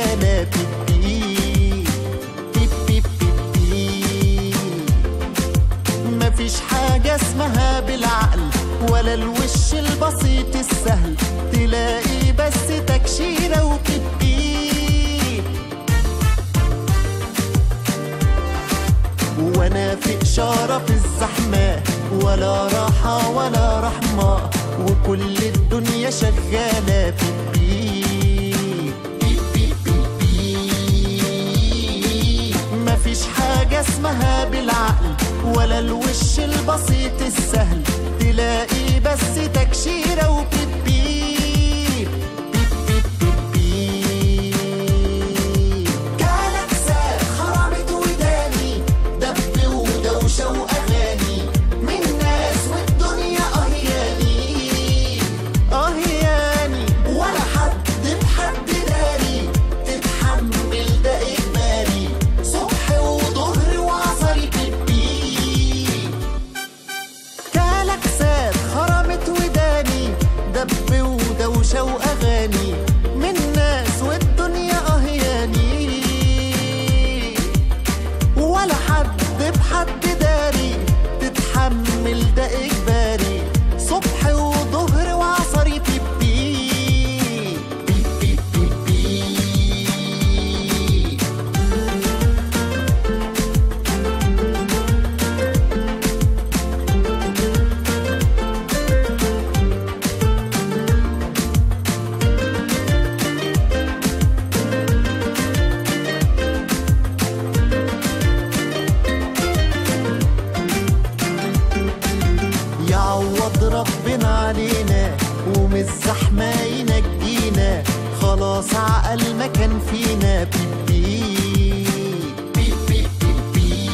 شغالة بيبي بيبي بيبي مفيش حاجة اسمها بالعقل ولا الوش البسيط السهل تلاقي بس تكشيرة وبيبي وانا في اشاره في الزحمه ولا راحه ولا رحمه وكل الدنيا شغاله بيبي بيبي بيبي مفيش حاجه اسمها بالعقل ولا الوش البسيط السهل تلاقي بس تكشيره وبيبي بيبي بيبي جالاكسات خرمت وداني دب ودوشة وأغاني من ناس والدنيا أهياني أهياني ولا حد بحد داري تتحمل ده إجباري صبح وظهر وعصري بيبي كلاكسات خرمت وداني دب ودوشة وأغاني من ناس والدنيا أهياني ولا حد بحد داري تتحمل ده إجباري صبح وظهر وعصري بيبي بيبي بيبي يعوض ربنا علينا ومن الزحمة ينجينا خلاص عقل ما كان فينا بيبي بيبي بيبي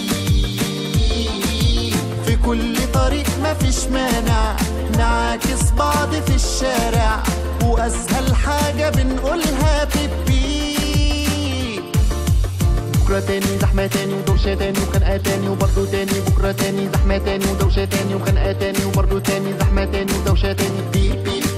في كل طريق ما فيش مانع نعاكس بعض في الشارع وأسهل حاجة بنقولها بيبي بكرة تاني زحمة تاني ودوشة تاني وخنقة تاني وبرضه تاني بكرة تاني زحمة تاني ودوشة تاني وخنقة تاني وبرضه تاني زحمة تاني ودوشة تاني بيب بيب